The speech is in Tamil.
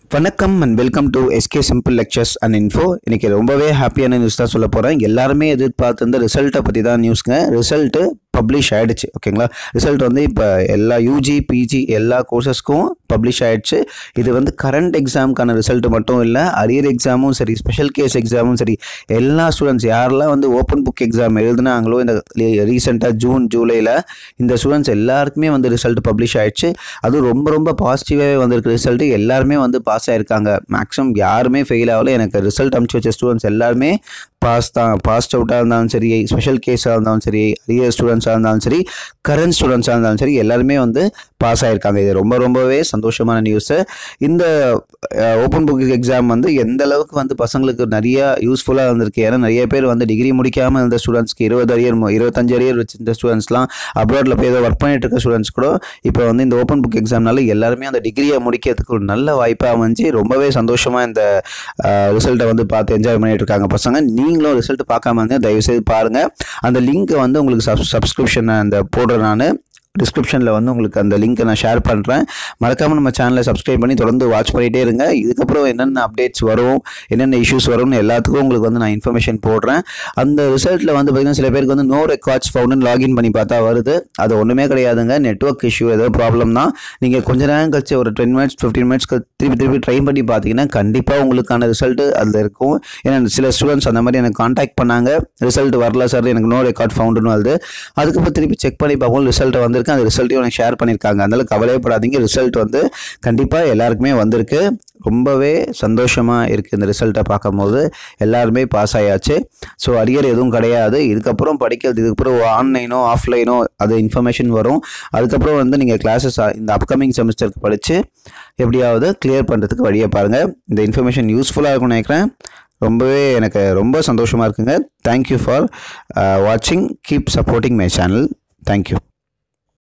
வணக்கம் and welcome to SK simple lectures and info இன்னைக்கு ரொம்பவே ஹாப்பியான நியூஸ் தான் சொல்ல போகிறேன் எல்லாருமே எதிர்பார்த்து இந்த ரிசல்ட்டை பற்றி தான் நியூஸ்ங்க ரிசல்ட்டு பப்ளிஷ் ஆகிடுச்சு ஓகேங்களா ரிசல்ட் வந்து இப்போ எல்லா யூஜி பிஜி எல்லா கோர்சஸ்க்கும் பப்ளிஷ் ஆகிடுச்சு இது வந்து கரண்ட் எக்ஸாமுக்கான ரிசல்ட் மட்டும் இல்லை அரியர் எக்ஸாமும் சரி ஸ்பெஷல் கேஸ் எக்ஸாமும் சரி எல்லா ஸ்டூடெண்ட்ஸ் யாரெல்லாம் வந்து ஓப்பன் புக் எக்ஸாம் எழுதுனாங்களோ இந்த ரீசெண்டாக ஜூன் ஜூலையில் இந்த ஸ்டூடெண்ட்ஸ் எல்லாருக்குமே வந்து ரிசல்ட் பப்ளிஷ் ஆயிடுச்சு அதுவும் ரொம்ப ரொம்ப பாசிட்டிவாகவே வந்திருக்கு ரிசல்ட் எல்லாருமே வந்து பாஸ் ஆயிருக்காங்க மேக்ஸிமம் யாருமே ஃபெயில் ஆகல எனக்கு ரிசல்ட் அனுப்பிச்சு வச்ச ஸ்டூடெண்ட்ஸ் எல்லாருமே பாஸ் தான் பாஸ்ட் அவுட்டாக இருந்தாலும் சரி ஸ்பெஷல் கேஸாக இருந்தாலும் சரி அரியர் ஸ்டூடெண்ட்ஸாக இருந்தாலும் சரி கரண்ட் ஸ்டூடெண்ட்ஸாக இருந்தாலும் சரி எல்லாருமே வந்து பாஸ் ஆயிருக்காங்க இது ரொம்ப ரொம்பவே சந்தோஷமான நியூஸு இந்த ஓப்பன் புக் எக்ஸாம் வந்து எந்த அளவுக்கு வந்து பசங்களுக்கு நிறைய யூஸ்ஃபுல்லாக இருந்திருக்கு ஏன்னா நிறைய பேர் வந்து டிகிரி முடிக்காமல் இருந்த ஸ்டூடெண்ட்ஸ்க்கு இருபது அரியர் இருபத்தஞ்சு அரியர் வச்சிருந்த ஸ்டூடெண்ட்ஸ்லாம் அப்ராடில் போய் ஏதோ ஒர்க் பண்ணிட்டு இருக்க ஸ்டூடெண்ட்ஸ் கூட இப்போ வந்து இந்த ஓப்பன் புக் எக்ஸாம்னால எல்லாருமே அந்த டிகிரியை முடிக்கிறதுக்கு ஒரு நல்ல வாய்ப்பாக அமைஞ்சு ரொம்பவே சந்தோஷமாக இந்த ரிசல்ட்டை வந்து பார்த்து என்ஜாய் பண்ணிட்டு இருக்காங்க பசங்க நீங்களும் ரிசல்ட் பார்க்காம இருந்தால் தயவுசெய்து பாருங்கள் அந்த லிங்க்கை வந்து உங்களுக்கு சப் சப்ஸ்கிரிப்ஷன் அந்த போடுறேன் நான் டிஸ்கிரிப்ஷனில் வந்து உங்களுக்கு அந்த லிங்க்கை நான் ஷேர் பண்ணுறேன் மறக்காமல் நம்ம சேனலை சப்ஸ்கிரைப் பண்ணி தொடர்ந்து வாட்ச் பண்ணிகிட்டே இருங்க இதுக்கப்புறம் என்னென்ன அப்டேட்ஸ் வரும் என்னென்ன இஷ்யூஸ் வரும்னு எல்லாத்துக்கும் உங்களுக்கு வந்து நான் இன்ஃபர்மேஷன் போடுறேன் அந்த ரிசல்ட்டில் வந்து பார்த்திங்கன்னா சில பேருக்கு வந்து நோ ரெக்கார்ட்ஸ் ஃபவுண்டுன்னு லாகின் பண்ணி பார்த்தா வருது அது ஒன்றுமே கிடையாதுங்க நெட்ஒர்க் இஷ்யூ ஏதோ ப்ராப்ளம் தான் நீங்கள் கொஞ்ச நேரம் கழிச்சு ஒரு டென் மினிட்ஸ் ஃபிஃப்டீன் மினிட்ஸ்க்கு திருப்பி திருப்பி ட்ரை பண்ணி பார்த்தீங்கன்னா கண்டிப்பாக உங்களுக்கான ரிசல்ட்டு அதில் இருக்கும் ஏன்னா சில ஸ்டூடெண்ட்ஸ் அந்த மாதிரி எனக்கு காண்டாக்ட் பண்ணாங்க ரிசல்ட் வரல சார் எனக்கு நோ ரெக்கார்ட் ஃபவுண்டுன்னு வருது அதுக்கப்புறம் திருப்பி செக் பண்ணி பார்ப்போம் ரிசல்ட் வந்திருக்கு அந்த ரிசல்ட்டையும் எனக்கு ஷேர் பண்ணியிருக்காங்க அதனால கவலையப்படாதீங்க ரிசல்ட் வந்து கண்டிப்பாக எல்லாருக்குமே வந்திருக்கு ரொம்பவே சந்தோஷமாக இருக்குது இந்த ரிசல்ட்டை பார்க்கும்போது எல்லாருமே பாஸ் ஆயாச்சு ஸோ அரியர் எதுவும் கிடையாது இதுக்கப்புறம் படிக்கிறது இதுக்கப்புறம் ஆன்லைனோ ஆஃப்லைனோ அது இன்ஃபர்மேஷன் வரும் அதுக்கப்புறம் வந்து நீங்கள் கிளாஸஸ் இந்த அப்கமிங் செமஸ்டருக்கு படித்து எப்படியாவது கிளியர் பண்ணுறதுக்கு வழியை பாருங்கள் இந்த இன்ஃபர்மேஷன் யூஸ்ஃபுல்லாக இருக்கும்னு நினைக்கிறேன் ரொம்பவே எனக்கு ரொம்ப சந்தோஷமாக இருக்குங்க தேங்க்யூ ஃபார் வாட்சிங் keep supporting my channel thank you